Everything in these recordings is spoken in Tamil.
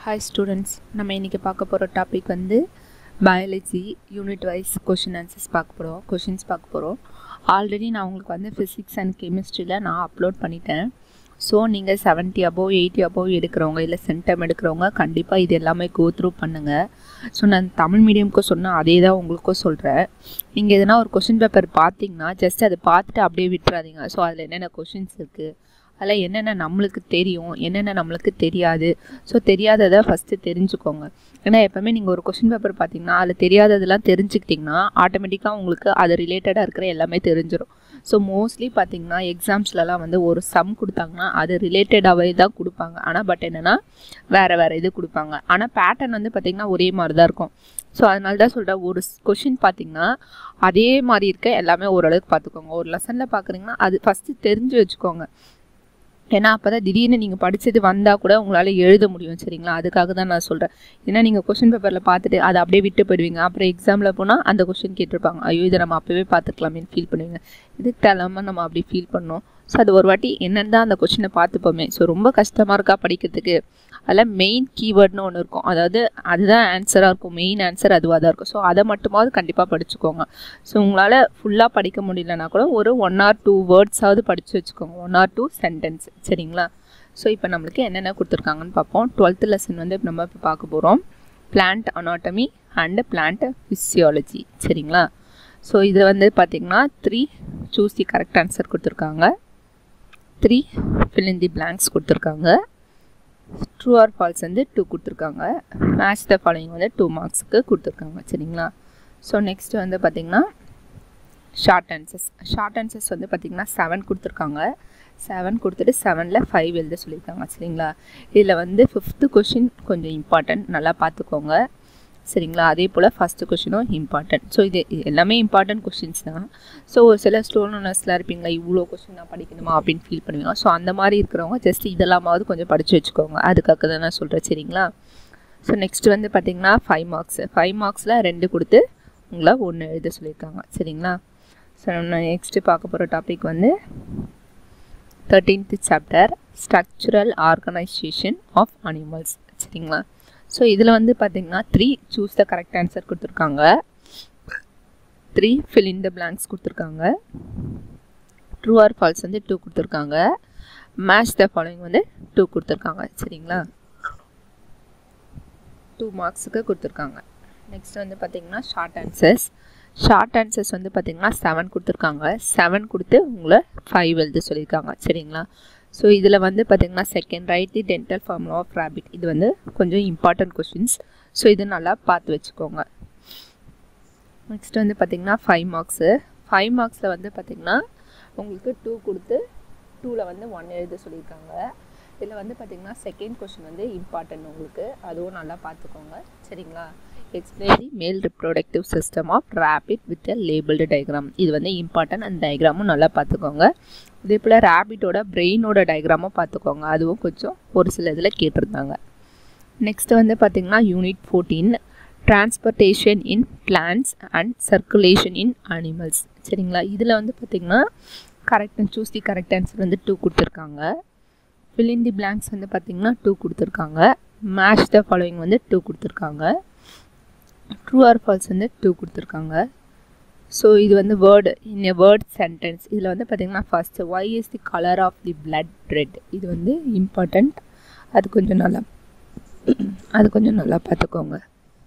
ஹாய் ஸ்டூடெண்ட்ஸ் நம்ம இன்றைக்கி பார்க்க போகிற டாபிக் வந்து biology unit wise question answers பார்க்க போகிறோம் கொஷின்ஸ் பார்க்க போகிறோம் ஆல்ரெடி நான் உங்களுக்கு வந்து ஃபிசிக்ஸ் அண்ட் கெமிஸ்ட்ரியில் நான் அப்லோட் பண்ணிட்டேன் ஸோ நீங்கள் செவன்ட்டி அபோவ் எயிட்டி அபோவ் எடுக்கிறவங்க இல்லை சென்டம் எடுக்கிறவங்க கண்டிப்பாக இது எல்லாமே கோ த்ரூ பண்ணுங்கள் ஸோ நான் தமிழ் மீடியமுக்கும் சொன்னால் அதே தான் உங்களுக்கும் சொல்கிறேன் நீங்கள் எதனா ஒரு கொஷின் பேப்பர் பார்த்தீங்கன்னா ஜஸ்ட் அதை பார்த்துட்டு அப்படியே விட்டுறாதீங்க ஸோ அதில் என்னென்ன கொஷின்ஸ் இருக்குது அதில் என்னென்ன நம்மளுக்கு தெரியும் என்னென்ன நம்மளுக்கு தெரியாது ஸோ தெரியாததை ஃபஸ்ட்டு தெரிஞ்சுக்கோங்க ஏன்னா எப்போவுமே நீங்கள் ஒரு கொஷின் பேப்பர் பார்த்தீங்கன்னா அதில் தெரியாததெல்லாம் தெரிஞ்சுக்கிட்டிங்கன்னா ஆட்டோமேட்டிக்காக உங்களுக்கு அது ரிலேட்டடாக இருக்கிற எல்லாமே தெரிஞ்சிடும் ஸோ மோஸ்ட்லி பார்த்தீங்கன்னா எக்ஸாம்ஸ்லலாம் வந்து ஒரு சம் கொடுத்தாங்கன்னா அது ரிலேட்டடாகவே தான் கொடுப்பாங்க ஆனால் பட் என்னென்னா வேறு வேறு இது கொடுப்பாங்க ஆனால் பேட்டர்ன் வந்து பார்த்திங்கன்னா ஒரே மாதிரி தான் இருக்கும் ஸோ அதனால தான் சொல்கிறேன் ஒரு கொஷின் பார்த்தீங்கன்னா அதே மாதிரி இருக்க எல்லாமே ஓரளவுக்கு பார்த்துக்கோங்க ஒரு லெசனில் பார்க்குறீங்கன்னா அது ஃபஸ்ட்டு தெரிஞ்சு வச்சுக்கோங்க ஏன்னா அப்போ தான் திடீர்னு நீங்கள் படித்தது வந்தால் கூட உங்களால் எழுத முடியும் சரிங்களா அதுக்காக தான் நான் சொல்கிறேன் ஏன்னா நீங்கள் கொஷின் பேப்பரில் பார்த்துட்டு அதை அப்படியே விட்டு போயிடுவீங்க அப்புறம் எக்ஸாமில் போனால் அந்த கொஷின் கேட்டிருப்பாங்க ஐயோ இதை நம்ம அப்போவே பார்த்துக்கலாமேன்னு ஃபீல் பண்ணுவீங்க இதுக்கு தேலாமல் நம்ம அப்படி ஃபீல் பண்ணோம் ஸோ அது ஒரு வாட்டி என்னென்னு தான் அந்த கொஷினை பார்த்துப்போமே ஸோ ரொம்ப கஷ்டமாக இருக்கா படிக்கிறதுக்கு அதில் மெயின் கீவேர்ட்னு ஒன்று இருக்கும் அதாவது அதுதான் ஆன்சராக இருக்கும் மெயின் ஆன்சர் அதுவாக தான் இருக்கும் ஸோ அதை மட்டுமாவது கண்டிப்பாக படிச்சுக்கோங்க ஸோ உங்களால் ஃபுல்லாக படிக்க முடியலனா கூட ஒரு ஒன் ஆர் டூ வேர்ட்ஸாவது படித்து வச்சுக்கோங்க ஒன் ஆர் டூ சென்டென்ஸ் சரிங்களா ஸோ இப்போ நம்மளுக்கு என்னென்ன கொடுத்துருக்காங்கன்னு பார்ப்போம் டுவெல்த்து லெசன் வந்து நம்ம இப்போ பார்க்க போகிறோம் plant anatomy and plant physiology சரிங்களா ஸோ இதில் வந்து பார்த்திங்கன்னா three choose the correct answer கொடுத்துருக்காங்க three fill in the blanks கொடுத்துருக்காங்க ட்ரூ ஆர் ஃபால்ஸ் வந்து டூ கொடுத்துருக்காங்க மேட்ச் த ஃபாலோயிங் வந்து டூ மார்க்ஸுக்கு கொடுத்துருக்காங்க சரிங்களா ஸோ நெக்ஸ்ட் வந்து பார்த்திங்கன்னா ஷார்ட் ஆன்சர்ஸ் ஷார்ட் ஆன்சர்ஸ் வந்து பார்த்திங்கன்னா செவன் கொடுத்துருக்காங்க செவன் கொடுத்துட்டு செவனில் ஃபைவ் எழுத சொல்லியிருக்காங்க சரிங்களா இதில் வந்து ஃபிஃப்த்து கொஷின் கொஞ்சம் இம்பார்ட்டன்ட் நல்லா பார்த்துக்கோங்க சரிங்களா அதே போல் ஃபஸ்ட்டு கொஷினும் இம்பார்ட்டன்ட் ஸோ இது எல்லாமே இம்பார்ட்டன்ட் கொஷின்ஸ் தான் ஸோ ஒரு சில ஸ்டூடெண்ட்ஸ்லாம் இருப்பீங்களா இவ்வளோ கொஷின் நான் படிக்கணுமா அப்படின்னு ஃபீல் பண்ணுவீங்க ஸோ அந்த மாதிரி இருக்கிறவங்க ஜஸ்ட் இதெல்லாமாவது கொஞ்சம் படித்து வச்சுக்கோங்க அதுக்காக தான் நான் சொல்கிறேன் சரிங்களா ஸோ நெக்ஸ்ட் வந்து பார்த்திங்கன்னா ஃபைவ் மார்க்ஸ் ஃபைவ் மார்க்ஸில் ரெண்டு கொடுத்து உங்களை ஒன்று எழுத சொல்லியிருக்காங்க சரிங்களா ஸோ நம்ம நெக்ஸ்ட்டு பார்க்க போகிற டாபிக் வந்து thirteenth chapter structural organisation of animals சரிங்களா ஸோ இதில் வந்து பார்த்திங்கன்னா three choose the correct answer கொடுத்துருக்காங்க three fill in the blanks கொடுத்துருக்காங்க ட்ரூ ஆர் ஃபால்ஸ் வந்து டூ கொடுத்துருக்காங்க மேட்ச் த ஃபாலோயிங் வந்து டூ கொடுத்துருக்காங்க சரிங்களா டூ மார்க்ஸுக்கு கொடுத்துருக்காங்க நெக்ஸ்ட் வந்து பார்த்திங்கன்னா ஷார்ட் ஆன்சர்ஸ் ஷார்ட் ஆன்சர்ஸ் வந்து பார்த்திங்கன்னா செவன் கொடுத்துருக்காங்க செவன் கொடுத்து உங்களை ஃபைவ் எழுத சொல்லியிருக்காங்க சரிங்களா ஸோ இதில் வந்து பார்த்திங்கன்னா second write the dental formula of rabbit இது வந்து கொஞ்சம் இம்பார்ட்டன்ட் கொஷின்ஸ் ஸோ இது நல்லா பார்த்து வச்சுக்கோங்க நெக்ஸ்ட் வந்து பார்த்திங்கன்னா ஃபைவ் மார்க்ஸு ஃபைவ் மார்க்ஸில் வந்து பார்த்திங்கன்னா உங்களுக்கு டூ கொடுத்து டூவில் வந்து ஒன் எழுத சொல்லியிருக்காங்க இதில் வந்து பார்த்திங்கன்னா செகண்ட் கொஷின் வந்து இம்பார்ட்டன்ட் உங்களுக்கு அதுவும் நல்லா பார்த்துக்கோங்க சரிங்களா explain the male reproductive system of rabbit with a labelled diagram இது வந்து இம்பார்ட்டன்ட் அந்த டயக்ராமும் நல்லா பார்த்துக்கோங்க இதே போல் ரேபிட்டோட பிரெயினோட டயக்ராமும் பார்த்துக்கோங்க அதுவும் கொஞ்சம் ஒரு சில இதில் கேட்டிருந்தாங்க நெக்ஸ்ட் வந்து பார்த்திங்கன்னா unit fourteen transportation in plants and circulation in animals சரிங்களா இதில் வந்து பார்த்திங்கன்னா correct choose the correct answer வந்து டூ கொடுத்துருக்காங்க ஃபில் இன் தி பிளாங்க்ஸ் வந்து பார்த்திங்கன்னா டூ கொடுத்துருக்காங்க மேட்ச் த ஃபாலோயிங் வந்து டூ கொடுத்துருக்காங்க ட்ரூ ஆர் ஃபால்ஸ் வந்து டூ கொடுத்துருக்காங்க ஸோ இது வந்து word in a word sentence இதில் வந்து பார்த்திங்கன்னா first why is the colour of the blood red இது வந்து இம்பார்ட்டண்ட் அது கொஞ்சம் நல்லா அது கொஞ்சம் நல்லா பார்த்துக்கோங்க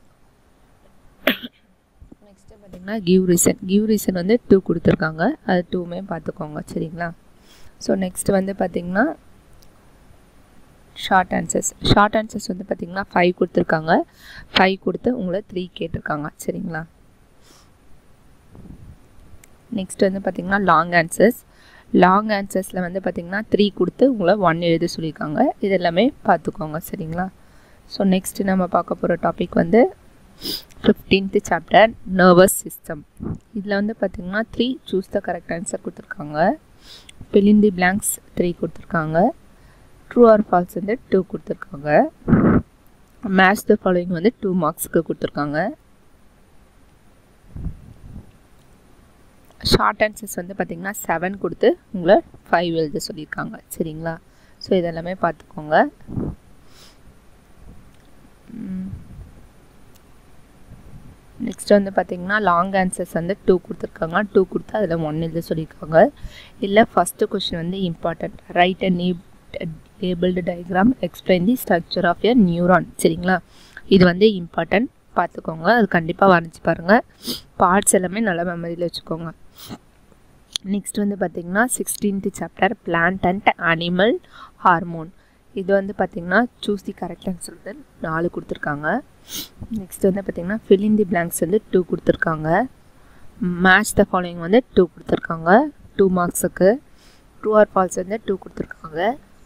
நெக்ஸ்ட்டு பார்த்திங்கன்னா கிவ் ரீசன் கிவ் ரீசன் வந்து டூ கொடுத்துருக்காங்க அது டூமே பார்த்துக்கோங்க சரிங்களா ஸோ நெக்ஸ்ட் வந்து பார்த்திங்கன்னா ஷார்ட் ஆன்சர்ஸ் ஷார்ட் ஆன்சர்ஸ் வந்து பார்த்திங்கன்னா ஃபைவ் கொடுத்துருக்காங்க ஃபைவ் கொடுத்து உங்களை த்ரீ கேட்டிருக்காங்க சரிங்களா நெக்ஸ்ட் வந்து பார்த்திங்கன்னா லாங் ஆன்சர்ஸ் லாங் ஆன்சர்ஸில் வந்து பார்த்திங்கன்னா த்ரீ கொடுத்து உங்களை ஒன் எழுத சொல்லியிருக்காங்க இது எல்லாமே பார்த்துக்கோங்க சரிங்களா ஸோ நெக்ஸ்ட் நம்ம பார்க்க போகிற டாபிக் வந்து ஃபிஃப்டீன்த்து சாப்டர் நர்வஸ் சிஸ்டம் இதில் வந்து பார்த்திங்கன்னா three choose the correct answer கொடுத்துருக்காங்க பிலிந்தி பிளாங்க்ஸ் த்ரீ கொடுத்துருக்காங்க ட்ரூ ஆர் ஃபால்ஸ் வந்து டூ கொடுத்துருக்காங்க மேட்ச் த ஃபாலோயிங் வந்து டூ மார்க்ஸுக்கு கொடுத்துருக்காங்க ஷார்ட் ஆன்சர்ஸ் வந்து பார்த்திங்கன்னா செவன் கொடுத்து உங்களை ஃபைவ் எழுத சொல்லியிருக்காங்க சரிங்களா ஸோ இதெல்லாமே பார்த்துக்கோங்க நெக்ஸ்ட் வந்து பார்த்திங்கன்னா லாங் ஆன்சர்ஸ் வந்து டூ கொடுத்துருக்காங்க டூ கொடுத்து அதில் ஒன் எழுத சொல்லியிருக்காங்க இல்லை ஃபஸ்ட்டு கொஷின் வந்து important write and labelled diagram explain the structure of a neuron சரிங்களா இது வந்து இம்பார்ட்டன்ட் பார்த்துக்கோங்க அது கண்டிப்பாக வரைஞ்சி பாருங்கள் பார்ட்ஸ் எல்லாமே நல்லா மெமரியில் வச்சுக்கோங்க நெக்ஸ்ட் வந்து பார்த்திங்கன்னா sixteenth chapter plant and animal hormone இது வந்து பார்த்திங்கன்னா சூஸ் தி கரெக்டான்னு சொல்லிட்டு நாலு கொடுத்துருக்காங்க நெக்ஸ்ட் வந்து பார்த்திங்கன்னா ஃபில் இன் தி பிளாங்க்ஸ் வந்து டூ கொடுத்துருக்காங்க மேட்ச் த ஃபாலோயிங் வந்து டூ கொடுத்துருக்காங்க டூ மார்க்ஸுக்கு ட்ரூ ஆர் ஃபால்ஸ் வந்து டூ கொடுத்துருக்காங்க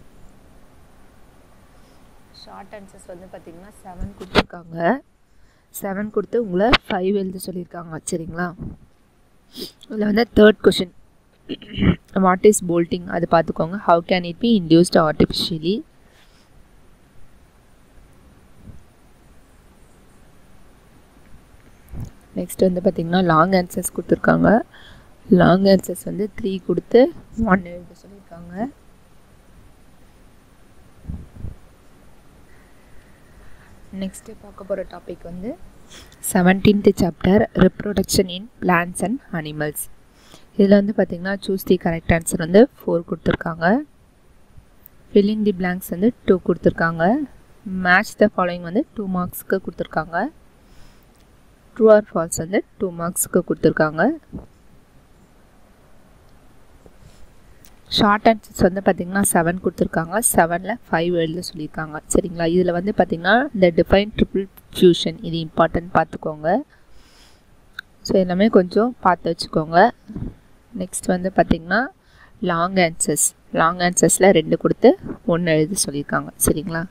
ஷார்ட் ஆன்சர்ஸ் வந்து பார்த்திங்கன்னா செவன் கொடுத்துருக்காங்க செவன் கொடுத்து உங்களை ஃபைவ் எழுத சொல்லியிருக்காங்க சரிங்களா இதில் வந்து third question what is bolting அது பார்த்துக்கோங்க how can it be induced artificially next வந்து பார்த்திங்கன்னா லாங் ஆன்சர்ஸ் கொடுத்துருக்காங்க லாங் ஆன்சர்ஸ் வந்து த்ரீ கொடுத்து ஒன் எழுத சொல்லியிருக்காங்க நெக்ஸ்ட்டு பார்க்க போகிற டாபிக் வந்து seventeenth chapter reproduction in plants and animals இதில் வந்து பார்த்திங்கன்னா சூஸ் தி கரெக்ட் ஆன்சர் வந்து ஃபோர் கொடுத்துருக்காங்க ஃபில்லிங் தி பிளாங்க்ஸ் வந்து டூ கொடுத்துருக்காங்க மேட்ச் த ஃபாலோயிங் வந்து டூ மார்க்ஸ்க்கு கொடுத்துருக்காங்க ட்ரூ ஆர் ஃபால்ஸ் வந்து டூ மார்க்ஸ்க்கு கொடுத்துருக்காங்க ஷார்ட் ஆன்சர்ஸ் வந்து பார்த்திங்கன்னா செவன் கொடுத்துருக்காங்க செவனில் ஃபைவ் எழுத சொல்லியிருக்காங்க சரிங்களா இதில் வந்து பார்த்திங்கன்னா இந்த டிஃபைன் ட்ரிபிள் ஃபியூஷன் இது இம்பார்ட்டன்ட் பார்த்துக்கோங்க ஸோ எல்லாமே கொஞ்சம் பார்த்து வச்சுக்கோங்க நெக்ஸ்ட் வந்து பார்த்திங்கன்னா லாங் ஆன்சர்ஸ் லாங் ஆன்சர்ஸில் ரெண்டு கொடுத்து ஒன்று எழுத சொல்லியிருக்காங்க சரிங்களா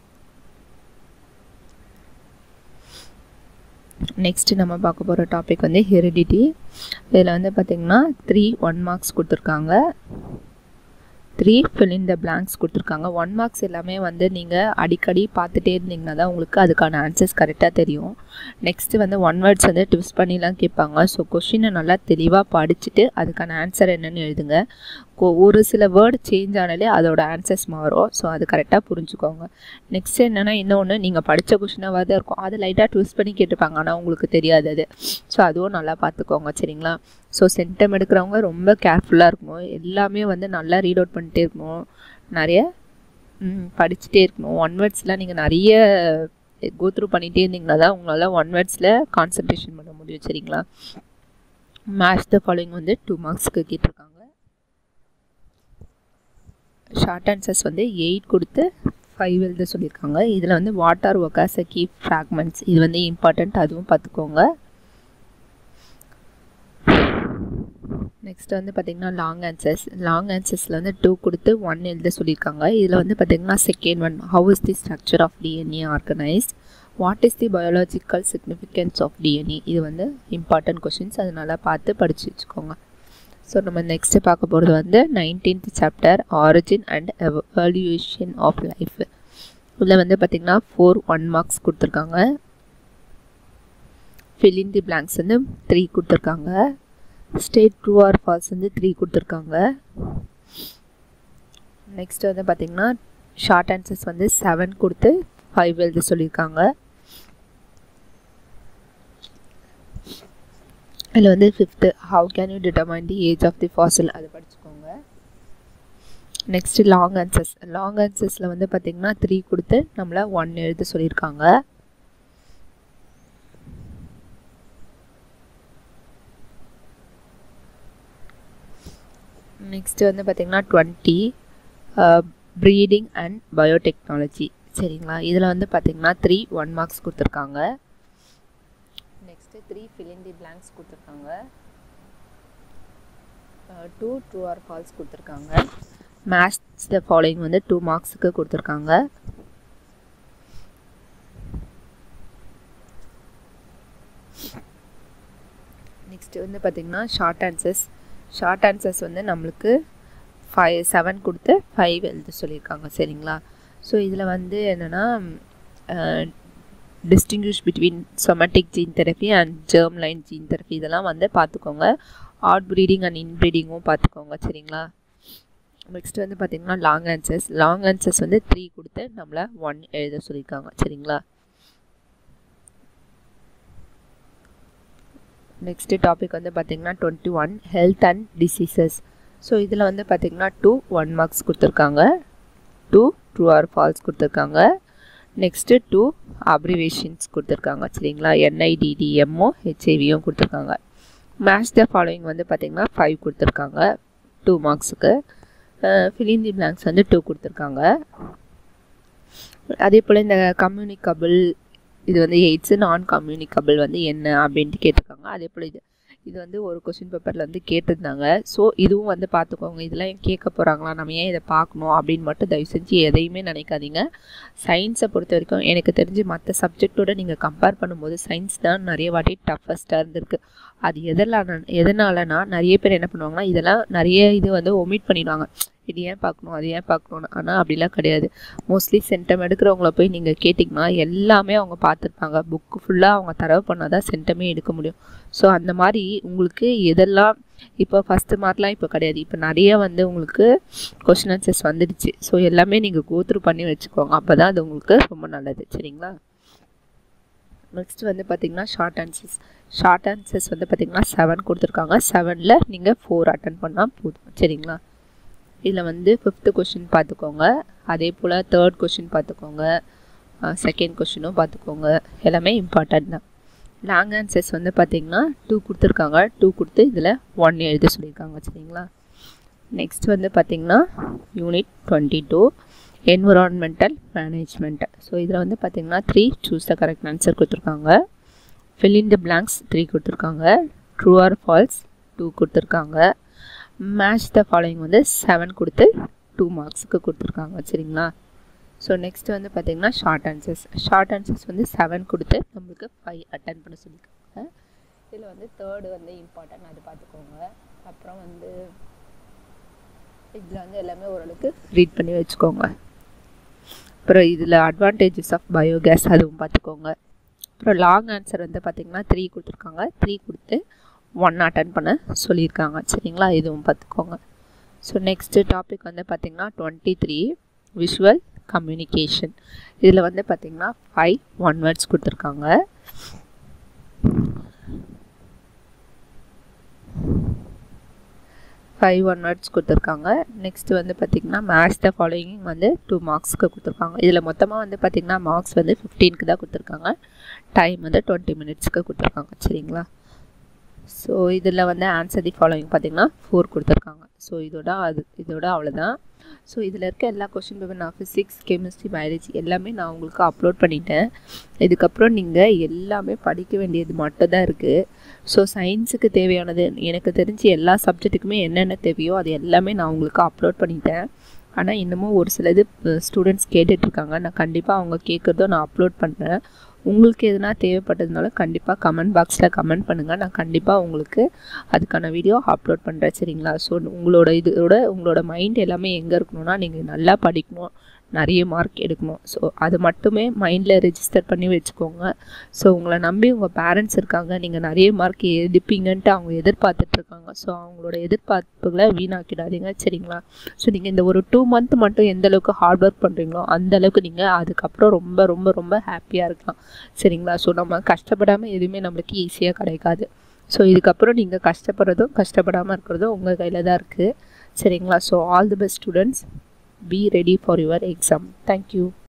நெக்ஸ்ட் நம்ம பார்க்க போகிற டாபிக் வந்து ஹெரிடிட்டி இதில் வந்து பார்த்திங்கன்னா த்ரீ ஒன் மார்க்ஸ் கொடுத்துருக்காங்க three fill in the blanks கொடுத்துருக்காங்க ஒன் மார்க்ஸ் எல்லாமே வந்து நீங்கள் அடிக்கடி பார்த்துட்டே இருந்தீங்கன்னா தான் உங்களுக்கு அதுக்கான ஆன்சர்ஸ் கரெக்டாக தெரியும் நெக்ஸ்ட்டு வந்து ஒன் வேர்ட்ஸ் வந்து ட்விஸ்ட் பண்ணிலாம் கேட்பாங்க ஸோ கொஷினை நல்லா தெளிவாக படிச்சுட்டு அதுக்கான ஆன்சர் என்னென்னு எழுதுங்க ஒரு சில வேர்டு சேஞ்ச் ஆனாலே அதோட ஆன்சர்ஸ் மாறும் ஸோ அது கரெக்டாக புரிஞ்சுக்கோங்க நெக்ஸ்ட் என்னென்னா இன்னொன்று நீங்கள் படித்த கொஷினாக தான் இருக்கும் அது லைட்டாக ட்விஸ்ட் பண்ணி கேட்டுப்பாங்க ஆனால் உங்களுக்கு தெரியாது அது ஸோ அதுவும் நல்லா பார்த்துக்கோங்க சரிங்களா ஸோ சென்டம் எடுக்கிறவங்க ரொம்ப கேர்ஃபுல்லாக இருக்கணும் எல்லாமே வந்து நல்லா ரீட் அவுட் பண்ணிட்டே இருக்கணும் நிறைய படிச்சுட்டே இருக்கணும் ஒன் வேர்ட்ஸ்லாம் நீங்கள் நிறைய கோத்ரூ பண்ணிகிட்டே இருந்தீங்கன்னா தான் உங்களால் ஒன் வேர்ட்ஸில் கான்சன்ட்ரேஷன் பண்ண முடியும் சரிங்களா மேட்ச் த ஃபாலோயிங் வந்து டூ மார்க்ஸ்க்கு கேட்டிருக்காங்க ஷார்ட் ஆன்சர்ஸ் வந்து எயிட் கொடுத்து ஃபைவ் எழுத சொல்லியிருக்காங்க இதில் வந்து வாட்டர் ஒகாச கீ ஃப்ராக்மெண்ட்ஸ் இது வந்து இம்பார்ட்டண்ட் அதுவும் பார்த்துக்கோங்க நெக்ஸ்ட் வந்து பார்த்திங்கன்னா லாங் ஆன்சர்ஸ் லாங் ஆன்சர்ஸில் வந்து டூ கொடுத்து ஒன் எழுத சொல்லியிருக்காங்க இதில் வந்து பார்த்திங்கன்னா second one how is the structure of DNA organised what is the biological significance of DNA இது வந்து இம்பார்ட்டன்ட் கொஷின்ஸ் அதனால் பார்த்து படித்து வச்சுக்கோங்க ஸோ நம்ம நெக்ஸ்ட்டு பார்க்க போகிறது வந்து nineteenth chapter origin and evolution of life இதில் வந்து பார்த்திங்கன்னா ஃபோர் ஒன் மார்க்ஸ் கொடுத்துருக்காங்க ஃபில் இன் தி பிளாங்க்ஸ் வந்து த்ரீ கொடுத்துருக்காங்க ஸ்டேட் ட்ரூ ஆர் ஃபால்ஸ் வந்து த்ரீ கொடுத்துருக்காங்க நெக்ஸ்ட் வந்து பார்த்திங்கன்னா ஷார்ட் ஆன்சர்ஸ் வந்து செவன் கொடுத்து ஃபைவ் எழுத சொல்லியிருக்காங்க இதில் வந்து fifth how can you determine the age of the fossil அது படிச்சுக்கோங்க நெக்ஸ்ட்டு லாங் ஆன்சர்ஸ் லாங் ஆன்சர்ஸில் வந்து பார்த்திங்கன்னா த்ரீ கொடுத்து நம்மளை ஒன் எழுத சொல்லியிருக்காங்க நெக்ஸ்ட்டு வந்து பார்த்திங்கன்னா டுவெண்ட்டி ப்ரீடிங் அண்ட் பயோடெக்னாலஜி சரிங்களா இதில் வந்து பார்த்திங்கன்னா த்ரீ ஒன் மார்க்ஸ் கொடுத்துருக்காங்க next three fill the blanks கொடுத்துருக்காங்க டூ ட்ரூ ஆர் ஃபால்ஸ் கொடுத்துருக்காங்க மேத்ஸ் த ஃபாலோயிங் வந்து டூ மார்க்ஸுக்கு கொடுத்துருக்காங்க நெக்ஸ்ட்டு வந்து பார்த்திங்கன்னா ஷார்ட் ஆன்சர்ஸ் ஷார்ட் ஆன்சர்ஸ் வந்து நம்மளுக்கு ஃபைவ் செவன் கொடுத்து ஃபைவ் எழுத சொல்லியிருக்காங்க சரிங்களா ஸோ இதில் வந்து என்னென்னா distinguish between somatic gene therapy and germ line gene therapy இதெல்லாம் வந்து பார்த்துக்கோங்க அவுட் ப்ரீடிங் அண்ட் இன்ப்ரீடிங்கும் பார்த்துக்கோங்க சரிங்களா நெக்ஸ்ட் வந்து பார்த்திங்கன்னா லாங் ஆன்சர்ஸ் லாங் ஆன்சர்ஸ் வந்து த்ரீ கொடுத்து நம்மளை ஒன் எழுத சொல்லியிருக்காங்க சரிங்களா நெக்ஸ்ட்டு டாபிக் வந்து பார்த்திங்கன்னா twenty one health and diseases so இதில் வந்து பார்த்திங்கன்னா டூ ஒன் மார்க்ஸ் கொடுத்துருக்காங்க டூ ட்ரூ ஆர் ஃபால்ஸ் கொடுத்துருக்காங்க நெக்ஸ்ட்டு டூ அப்ரிவேஷன்ஸ் கொடுத்துருக்காங்க சரிங்களா என்ஐடிடிஎம்ஓ ஹெச்ஐவியும் கொடுத்துருக்காங்க மேட்ச் த ஃபாலோயிங் வந்து பார்த்திங்கன்னா ஃபைவ் கொடுத்துருக்காங்க டூ மார்க்ஸுக்கு ஃபிலிங் தி பிளாங்க்ஸ் வந்து டூ கொடுத்துருக்காங்க அதே போல் இந்த கம்யூனிகபிள் இது வந்து எய்ட்ஸு நான் கம்யூனிகபிள் வந்து என்ன அப்படின்ட்டு கேட்டிருக்காங்க அதே போல் இது இது வந்து ஒரு கொஷின் பேப்பரில் வந்து கேட்டிருந்தாங்க ஸோ இதுவும் வந்து பார்த்துக்கோங்க இதெல்லாம் கேட்க போகிறாங்களா நம்ம ஏன் இதை பார்க்கணும் அப்படின்னு மட்டும் தயவு செஞ்சு எதையுமே நினைக்காதீங்க சயின்ஸை பொறுத்த வரைக்கும் எனக்கு தெரிஞ்சு மற்ற சப்ஜெக்டோட நீங்கள் கம்பேர் பண்ணும்போது சயின்ஸ் தான் நிறைய வாட்டி டஃபஸ்ட்டாக இருந்திருக்கு அது எதெல்லாம் எதனாலனா நிறைய பேர் என்ன பண்ணுவாங்கன்னா இதெல்லாம் நிறைய இது வந்து ஒமிட் பண்ணிடுவாங்க இது ஏன் பார்க்கணும் அது ஏன் பார்க்கணும் ஆனால் அப்படிலாம் கிடையாது மோஸ்ட்லி சென்டம் எடுக்கிறவங்கள போய் நீங்கள் கேட்டிங்கன்னா எல்லாமே அவங்க பார்த்துருப்பாங்க புக்கு ஃபுல்லாக அவங்க தரவு பண்ணால் தான் சென்டமே எடுக்க முடியும் ஸோ அந்த மாதிரி உங்களுக்கு எதெல்லாம் இப்போ ஃபஸ்ட்டு மார்க்லாம் இப்போ கிடையாது இப்போ நிறைய வந்து உங்களுக்கு கொஷின் ஆன்சர்ஸ் வந்துடுச்சு ஸோ எல்லாமே நீங்கள் கோத்ரூ பண்ணி வச்சுக்கோங்க அப்போ தான் அது உங்களுக்கு ரொம்ப நல்லது சரிங்களா நெக்ஸ்ட் வந்து பார்த்திங்கன்னா ஷார்ட் ஆன்சர்ஸ் ஷார்ட் ஆன்சர்ஸ் வந்து பார்த்திங்கன்னா செவன் கொடுத்துருக்காங்க செவனில் நீங்கள் ஃபோர் அட்டன் பண்ணால் போதும் சரிங்களா இதில் வந்து ஃபிஃப்த்து கொஷின் பார்த்துக்கோங்க அதே போல் தேர்ட் கொஷின் பார்த்துக்கோங்க செகண்ட் கொஷினும் பார்த்துக்கோங்க எல்லாமே இம்பார்ட்டன்ட் தான் லாங் ஆன்சர்ஸ் வந்து பார்த்திங்கன்னா டூ கொடுத்துருக்காங்க டூ கொடுத்து இதில் ஒன் எழுத சொல்லியிருக்காங்க சரிங்களா நெக்ஸ்ட் வந்து பார்த்திங்கன்னா unit twenty two environmental management so இதில் வந்து பார்த்திங்கன்னா three choose the correct answer கொடுத்துருக்காங்க fill in the blanks three கொடுத்துருக்காங்க ட்ரூ ஆர் ஃபால்ஸ் டூ கொடுத்துருக்காங்க மேட்ச் த ஃபாலோயிங் வந்து செவன் கொடுத்து டூ மார்க்ஸுக்கு கொடுத்துருக்காங்க சரிங்களா ஸோ நெக்ஸ்ட் வந்து பார்த்திங்கன்னா ஷார்ட் ஆன்சர்ஸ் ஷார்ட் ஆன்சர்ஸ் வந்து செவன் கொடுத்து நம்மளுக்கு ஃபைவ் அட்டன் பண்ண சொல்லியிருக்காங்க இதில் வந்து தேர்டு வந்து இம்பார்ட்டன்ட் அது பார்த்துக்கோங்க அப்புறம் வந்து இதில் வந்து எல்லாமே ஓரளவுக்கு ரீட் பண்ணி வச்சுக்கோங்க அப்புறம் இதில் அட்வான்டேஜஸ் ஆஃப் பயோகேஸ் அதுவும் பார்த்துக்கோங்க அப்புறம் லாங் ஆன்சர் வந்து பார்த்திங்கன்னா த்ரீ கொடுத்துருக்காங்க த்ரீ கொடுத்து ஒன் அட்டன் பண்ண சொல்லியிருக்காங்க சரிங்களா இதுவும் பார்த்துக்கோங்க ஸோ நெக்ஸ்ட்டு டாபிக் வந்து பார்த்திங்கன்னா டுவெண்ட்டி த்ரீ விஷுவல் கம்யூனிகேஷன் இதில் வந்து பார்த்திங்கன்னா ஃபைவ் ஒன் வேர்ட்ஸ் கொடுத்துருக்காங்க ஃபைவ் ஒன் வேர்ட்ஸ் கொடுத்துருக்காங்க நெக்ஸ்ட் வந்து பார்த்திங்கன்னா மேட்ச் த ஃபாலோயிங் வந்து டூ மார்க்ஸ்க்கு கொடுத்துருக்காங்க இதில் மொத்தமாக வந்து பார்த்திங்கன்னா மார்க்ஸ் வந்து ஃபிஃப்டீனுக்கு தான் கொடுத்துருக்காங்க டைம் வந்து டுவெண்ட்டி மினிட்ஸ்க்கு கொடுத்துருக்காங்க சரிங்களா ஸோ இதில் வந்து ஆன்சர் தி ஃபாலோயிங் பார்த்திங்கன்னா ஃபோர் கொடுத்துருக்காங்க ஸோ இதோட அது இதோட அவ்வளோதான் ஸோ இதில் இருக்க எல்லா கொஷின் பேப்பர் நான் ஃபிசிக்ஸ் கெமிஸ்ட்ரி பயாலஜி எல்லாமே நான் உங்களுக்கு அப்லோட் பண்ணிட்டேன் இதுக்கப்புறம் நீங்கள் எல்லாமே படிக்க வேண்டியது மட்டும் தான் இருக்குது ஸோ சயின்ஸுக்கு தேவையானது எனக்கு தெரிஞ்சு எல்லா சப்ஜெக்ட்டுக்குமே என்னென்ன தேவையோ அது எல்லாமே நான் உங்களுக்கு அப்லோட் பண்ணிட்டேன் ஆனால் இன்னமும் ஒரு சில இது ஸ்டூடெண்ட்ஸ் கேட்டுட்ருக்காங்க நான் கண்டிப்பாக அவங்க கேட்குறதோ நான் அப்லோட் பண்ணுறேன் உங்களுக்கு எதுனா தேவைப்பட்டதுனால கண்டிப்பாக கமெண்ட் பாக்ஸில் கமெண்ட் பண்ணுங்கள் நான் கண்டிப்பாக உங்களுக்கு அதுக்கான வீடியோ அப்லோட் பண்ணுறேன் சரிங்களா ஸோ உங்களோட இதோட உங்களோட மைண்ட் எல்லாமே எங்கே இருக்கணும்னா நீங்கள் நல்லா படிக்கணும் நிறைய மார்க் எடுக்கணும் ஸோ அது மட்டுமே மைண்டில் ரெஜிஸ்டர் பண்ணி வச்சுக்கோங்க ஸோ உங்களை நம்பி உங்கள் பேரண்ட்ஸ் இருக்காங்க நீங்கள் நிறைய மார்க் எடுப்பீங்கன்ட்டு அவங்க எதிர்பார்த்துட்ருக்காங்க ஸோ அவங்களோட எதிர்பார்ப்புகளை வீணாக்கிடாதீங்க சரிங்களா ஸோ நீங்கள் இந்த ஒரு டூ மந்த் மட்டும் எந்த அளவுக்கு ஹார்ட் ஒர்க் பண்ணுறீங்களோ அந்த அளவுக்கு நீங்கள் அதுக்கப்புறம் ரொம்ப ரொம்ப ரொம்ப ஹாப்பியாக இருக்கலாம் சரிங்களா ஸோ நம்ம கஷ்டப்படாமல் எதுவுமே நம்மளுக்கு ஈஸியாக கிடைக்காது ஸோ இதுக்கப்புறம் நீங்கள் கஷ்டப்படுறதும் கஷ்டப்படாமல் இருக்கிறதும் உங்கள் கையில் தான் இருக்குது சரிங்களா so all the best students be ready for your exam thank you